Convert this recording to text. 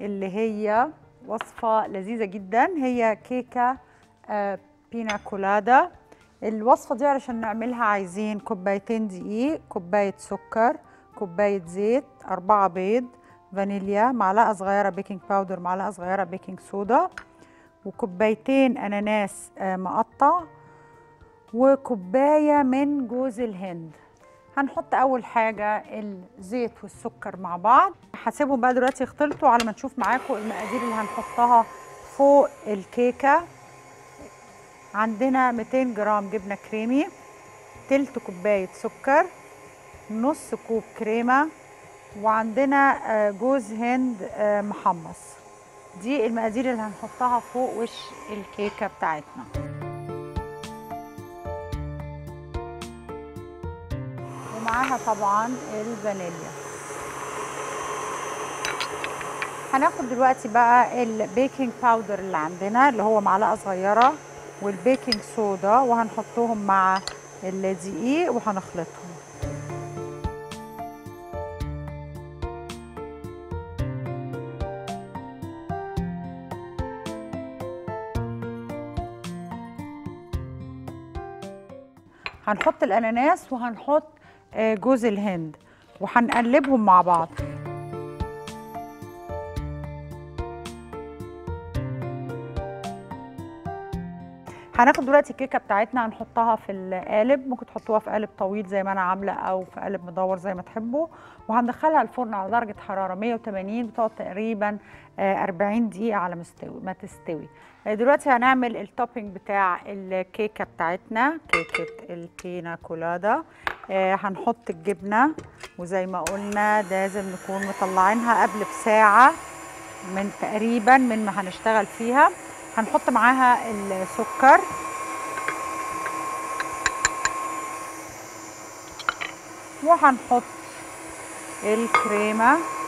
اللي هي وصفة لذيذة جدا هي كيكة آه، بينا كولادا الوصفة دي علشان نعملها عايزين كوبايتين دقيق كوباية سكر كوباية زيت أربعة بيض فانيليا معلقة صغيرة بيكنج باودر معلقة صغيرة بيكنج صودا وكوبايتين أناناس آه، مقطع وكوباية من جوز الهند هنحط أول حاجة الزيت والسكر مع بعض هسيبهم بقى دلوقتي يختلطوا على ما نشوف معاكم المقادير اللي هنحطها فوق الكيكة عندنا 200 جرام جبنة كريمي تلت كوباية سكر نص كوب كريمة وعندنا آه، جوز هند آه، محمص دي المقادير اللي هنحطها فوق وش الكيكة بتاعتنا ومعاها طبعا الفانيليا هناخد دلوقتي بقى البيكنج باودر اللي عندنا اللي هو معلقة صغيرة والبيكنج صودا وهنحطهم مع الدقيق وهنخلطهم هنحط الاناناس وهنحط آه، جوز الهند وهنقلبهم مع بعض هناخد دلوقتي الكيكه بتاعتنا هنحطها في القالب ممكن تحطوها في قالب طويل زي ما انا عامله او في قالب مدور زي ما تحبوا وهندخلها الفرن على درجه حراره 180 بتقعد تقريبا آه، 40 دقيقه على مستوي ما تستوي آه، دلوقتي هنعمل التوبينج بتاع الكيكه بتاعتنا كيكه البينا كولادا آه، هنحط الجبنه وزي ما قلنا لازم نكون مطلعينها قبل بساعه من تقريبا من ما هنشتغل فيها هنحط معاها السكر وهنحط الكريمه